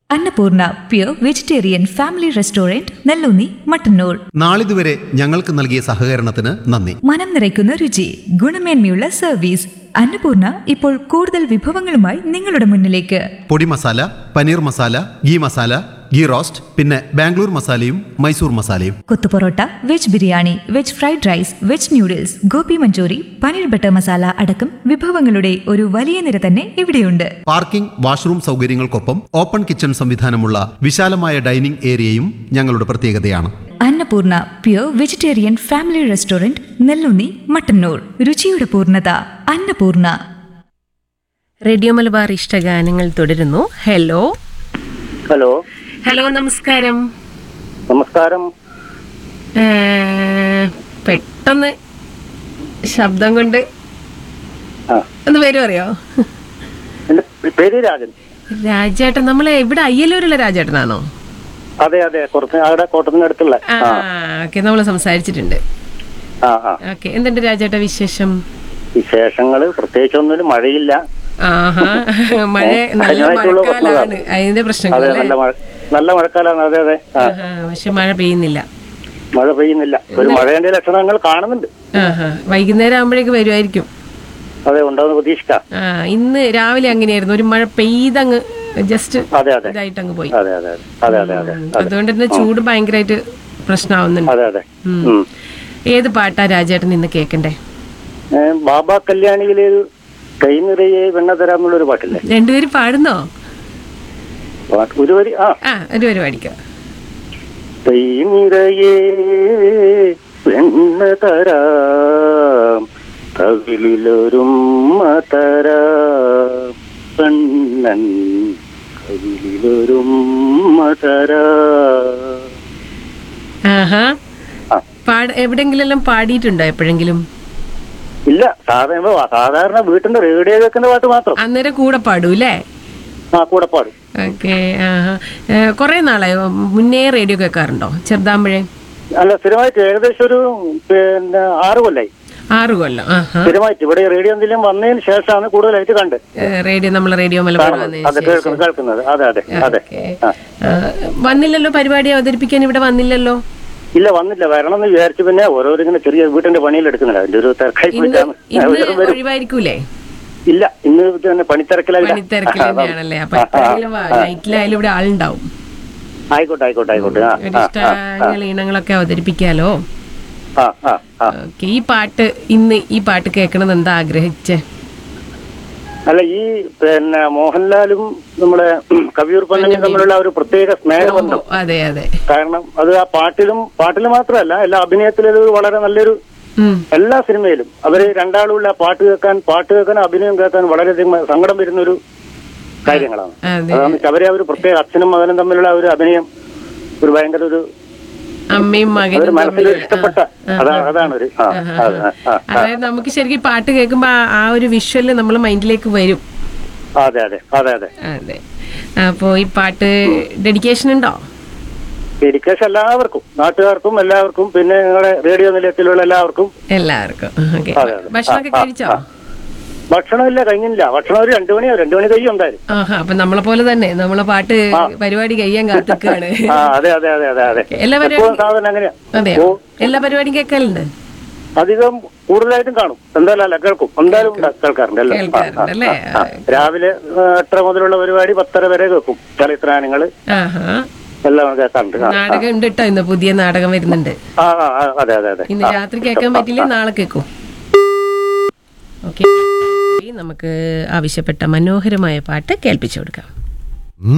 Annapurna pure vegetarian family restaurant Nellunni Mattannur നാളിതുവരെ ഞങ്ങൾക്ക് നൽകിയ സഹകരണത്തിന് നന്ദി മനം നിറയ്ക്കുന്ന രുചി ഗുണമേന്മയുള്ള സർവീസ് അന്നപൂർണ ഇപ്പോൾ കൂടുതൽ വിഭവങ്ങളുമായി നിങ്ങളുടെ മുന്നിലേക്ക് podi masala paneer masala ghee masala ghee roast പിന്നെ ബാംഗ്ലൂർ മസാലയും മൈസൂർ മസാലയും kothu parotta veg biryani veg fried rice veg noodles gobi manchurian paneer butter masala അടക്കം വിഭവങ്ങളുടെ ഒരു വലിയ നിര തന്നെ ഇവിടെയുണ്ട് പാർക്കിംഗ് വാഷ്റൂം സൗകര്യങ്ങൾക്കൊപ്പം ഓപ്പൺ കിച്ചൺ സംവിധാനമുള്ള വിശാലമായ ഡൈനിംഗ് ഏരിയയും ഞങ്ങളുടെ പ്രത്യേകതയാണ് Annapoorna pure vegetarian family restaurant Nellunni Mattannur രുചിയുടെ പൂർണ്ണത അന്നപൂർണ റേഡിയോ മലബാർ ഇഷ്ടഗാനങ്ങൾ തുടരുന്നു ഹലോ ഹലോ ഹലോ നമസ്കാരം നമസ്കാരം ഏ, പെട്ടെന്ന് ശബ്ദം കൊണ്ട് ആ ഒന്ന് പേര് പറയോ എന്റെ പേര് രാജൻ രാജേട്ടൻ നമ്മളെ ഇവിടെ അയ്യലൂരുള്ള രാജേട്ടനാണോ അതെ അതെ കുറച്ച് അവിടെ കോട്ടത്തിനടുത്തുള്ള ആ ആ ഓക്കെ നമ്മൾ സംസാരിച്ചിട്ടുണ്ട് ആ ആ ഓക്കെ എന്തുണ്ട് രാജേട്ട വിശേഷം വിശേഷങ്ങള് പ്രത്യേകിച്ചൊന്നും മഴയില്ല ആഹാ മഴ നല്ല അതിനായിട്ടുള്ള മഴക്കാലാണ് അതിന്റെ അതെ പ്രശ്നങ്ങൾ നല്ല മഴ നല്ല മഴക്കാലാണ് അതെ അതെ ആ പക്ഷെ മഴ പെയ്യുന്നില്ല മഴ പെയ്യുന്നില്ല ഒരു മഴേന്റെ ലക്ഷണങ്ങൾ കാണുന്നുണ്ട് ആഹാ വൈകുന്നേരം ആകുമ്പോഴേക്ക് വരുമായിരിക്കും അതെ ഉണ്ടാവുന്ന പ്രതീക്ഷിക്കാം ആ ഇന്ന് രാവിലെ അങ്ങനെയായിരുന്നു ഒരു മഴ പെയ്തങ്ങ് ജസ്റ്റ് അതെ അതെ ഇതായിട്ട് അങ്ങ് പോയി അതെ അതെ അതെ അതെ അതെ അതെ അതുകൊണ്ട് തന്നെ ചൂട് ഭയങ്കരമായിട്ട് പ്രശ്നമാവുന്നുണ്ട് അതെ അതെ ഉം. ഉം. ഏത് പാട്ടാ രാജേട്ടൻ ഇന്ന് കേക്കണ്ടേ ഏ, ബാബ കല്യാണിയിലെ കൈ നിറയെ വെണ്ണ തരാമെന്നുള്ളൊരു പാട്ടില്ലേ രണ്ടുപേരും പാടുന്നോ പാട്ട് ഒരു വരി ആ ആ ഒരു പരിപാടിക്കാം കൈ നിറയെ വെണ്ണ തരാം കവിളിലൊരുമ്മ തരാം പെണ്ണൻ കവിളിലൊരുമ്മ തരാം ആഹാ ആ. പാട എവിടെങ്കിലും പാടിയിട്ടുണ്ടോ എപ്പോഴെങ്കിലും ഇല്ല സാധാരണ സാധാരണ വീട്ടിന്റെ റേഡിയോ കേൾക്കുന്ന പാട്ട് മാത്രം അന്നേരം കൂടെ പാടൂ അല്ലേ ആ കൂടെ പാടും ഓക്കെ ആഹാ ഏ, കുറേ നാളായോ മുന്നേ റേഡിയോ കേൾക്കാറുണ്ടോ ചെറുതാമ്പഴേ അല്ല സ്ഥിരമായിട്ട് ഏകദേശം ഒരു പിന്നെ ആറ് കൊല്ലായി ആറ് കൊല്ലം ആഹാ സ്ഥിരമായിട്ട് ഇവിടെ റേഡിയോ എന്തെങ്കിലും വന്നതിന് ശേഷമാണ് കൂടുതലായിട്ട് കണ്ട് ഏ, റേഡിയോ നമ്മൾ റേഡിയോ മലബാർ വന്നതിന് അതെ കേൾക്കുന്നത് കേൾക്കുന്നത് അതെ അതെ അതെ ഓക്കെ ആ. ആ, വന്നില്ലല്ലോ പരിപാടി അവതരിപ്പിക്കാൻ ഇവിടെ വന്നില്ലല്ലോ ഇല്ല വന്നില്ല വരണം എന്ന് വിചാരിച്ചു പിന്നെ ഓരോരോ ഇങ്ങനെ ചെറിയ വീട്ടിന്റെ പണിയിൽ എടുക്കുന്നില്ല അതിന്റെ ഒരു തിരക്കായി ഇന്ന് പോയിട്ടാണ് ഇന്ന് അവരും വരും ഒഴിവായിരിക്കൂലേ ഇല്ല ഇന്ന് തന്നെ പണിത്തിരക്കിലല്ല പണിത്തിരക്കിൽ തന്നെയാണല്ലേ അപ്പൊ എപ്പോഴെങ്കിലും നൈറ്റിലായാലും ഇവിടെ ആളുണ്ടാവും ആയിക്കോട്ടെ ആയിക്കോട്ടെ ആയിക്കോട്ടെ ആ ഒരു ഇഷ്ടങ്ങൾ ഈണങ്ങളൊക്കെ അവതരിപ്പിക്കാലോ ആ ആ ആ ഓക്കെ ഈ പാട്ട് ഇന്ന് ഈ പാട്ട് കേൾക്കണം എന്താ ആഗ്രഹിച്ചേ അല്ല ഈ പിന്നെ മോഹൻലാലും നമ്മുടെ കവിയൂർ പന്നനും തമ്മിലുള്ള ആ ഒരു പ്രത്യേക സ്നേഹബന്ധം അതെ അതെ കാരണം അത് ആ പാട്ടിലും പാട്ടിൽ മാത്രമല്ല എല്ലാ അഭിനയത്തിലും ഇത് വളരെ നല്ലൊരു ഉം എല്ലാ സിനിമയിലും അവര് രണ്ടാളുള്ള പാട്ട് കേൾക്കാൻ പാട്ട് കേൾക്കാൻ അഭിനയം കേൾക്കാൻ വളരെയധികം സങ്കടം വരുന്ന ഒരു കാര്യങ്ങളാണ് അതെ അതാണ് അവരെ ആ ഒരു പ്രത്യേക അച്ഛനും മകനും തമ്മിലുള്ള ആ ഒരു അഭിനയം ഒരു ഭയങ്കര ഒരു അമ്മയും അതൊരു മകനും മനസ്സിൽ തമ്മിൽ ഇഷ്ടപ്പെട്ട അതാണ് അതാണ് ഒരു ആ അത്, ആ, ആ, അതായത് നമുക്ക് ശരിക്കും ഈ പാട്ട് കേൾക്കുമ്പോ ആ- ആ ഒരു വിഷ്വല് നമ്മൾ മൈൻഡിലേക്ക് വരും അതെ അതെ അതെ അതെ അതെ അപ്പോ ഈ പാട്ട് ഡെഡിക്കേഷൻ ഉണ്ടോ ഡെഡിക്കേഷൻ എല്ലാവർക്കും നാട്ടുകാർക്കും എല്ലാവർക്കും പിന്നെ നിങ്ങളുടെ റേഡിയോ നിലയത്തിലുള്ള എല്ലാവർക്കും എല്ലാവർക്കും ഓക്കെ അതെ, അതെ. ഭക്ഷണമൊക്കെ ആ, ആ, കഴിച്ചോ ആ. ഭക്ഷണമില്ല കഴിഞ്ഞില്ല ഭക്ഷണം ഒരു രണ്ടു മണിയോ രണ്ടു മണി കഴിയും എന്തായാലും ആഹാ അപ്പൊ നമ്മളെ പോലെ തന്നെ നമ്മളെ പാട്ട് പരിപാടി കഴിയാൻ കാത്തിക്കാണ് ആ അതെ അതെ അതെ അതെ അതെ എല്ലാ എപ്പോഴും പരിപാടി സാധനം അങ്ങനെയാ അതെയോ എല്ലാ പരിപാടിയും കേൾക്കലുണ്ട് അധികം കൂടുതലായിട്ടും കാണും എന്തായാലും അല്ല കേൾക്കും എന്തായാലും ഉണ്ട്, കേൾക്കാറുണ്ട് എല്ലാം. ആ, ആ, കേൾക്കാറുണ്ട് അല്ലേ? ആ, ആ. രാവിലെ ആ, എട്ടര മുതലുള്ള പരിപാടി പത്തര വരെ കേൾക്കും ചലച്ചിത്രാനങ്ങള് ആഹാ എല്ലാം കേൾക്കാറുണ്ട് ആ, നാടകം ഉണ്ട് കേട്ടോ ഇന്ന് പുതിയ നാടകം വരുന്നുണ്ട് ആ ആ, ആ, അതെ അതെ അതെ ഇന്ന് രാത്രി കേൾക്കാൻ പറ്റില്ല നാളെ കേൾക്കും ഓക്കെ നമുക്ക് ആവശ്യപ്പെട്ട മനോഹരമായ പാട്ട് കേൾപ്പിച്ചു കൊടുക്കാം